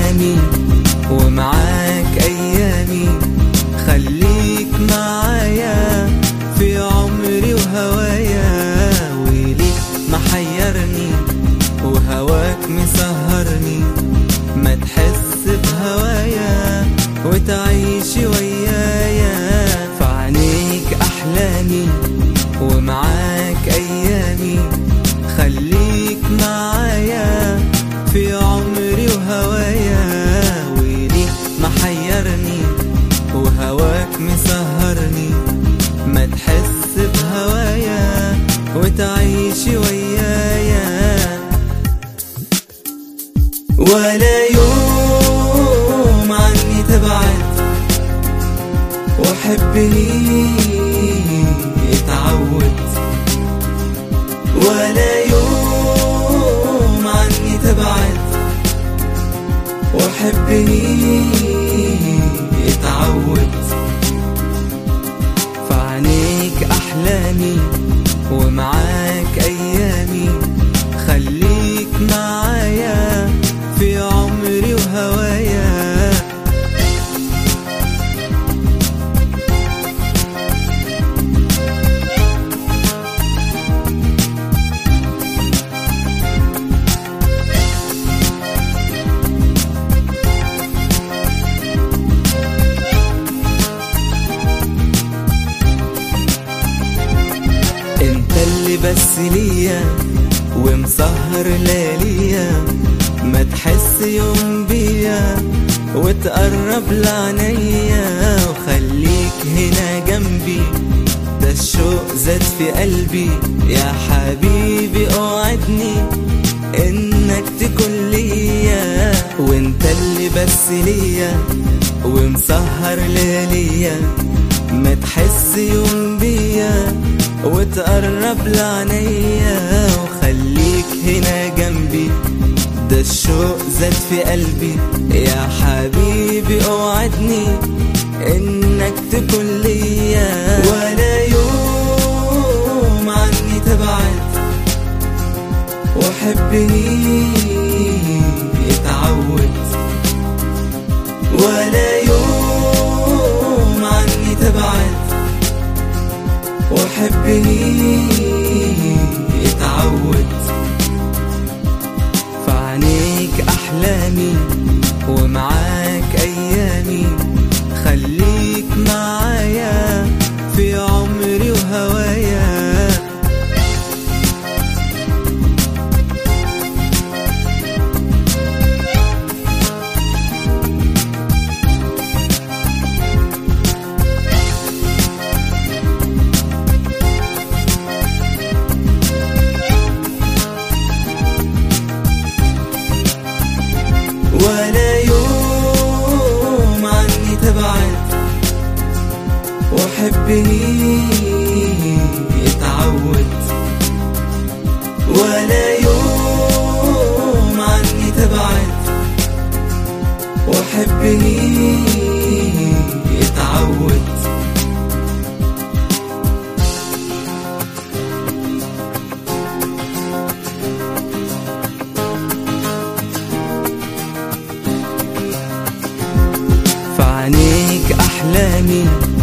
أحلامي ومعاك أيامي خليك معايا في عمري وهوايا وليك محيرني وهواك مسهرني ما تحس بهوايا وتعيش ويايا في عينيك أحلامي ومعاك أيامي خليك معايا في عمري وهوايا وليك محيرني وهواك مسهرني ما تحس بهوايا وتعيش ويايا ولا يوم عني تبعد وحبني اتعود ولا يوم عني تبعد وحبني اتعود فعنيك أحلامي ومعاك أيامي خليك معايا في عمري وهوايا انت اللي بس ليا ومسهر لياليا ما تحس يوم بيا وتقرب لعنيا وخليك هنا جنبي ده الشوق زاد في قلبي يا حبيبي اوعدني انك تكون ليا وانت اللي بس ليا ومسهر لياليا ما تحس يوم بيا وتقرب لعنيا وخليك هنا جنبي ده الشوق زاد في قلبي يا حبيبي اوعدني انك تكون ليا ولا يوم عني تبعد وحبني اتعود ولا يوم عني تبعد وحبني اتعود فعنيك أحلامي ومعاك أيامي خليك معايا في عمري وهوايا ولا يوم عني تبعد وحبني اتعود ولا يوم عني تبعد وحبني اتعود فعنيك أحلامي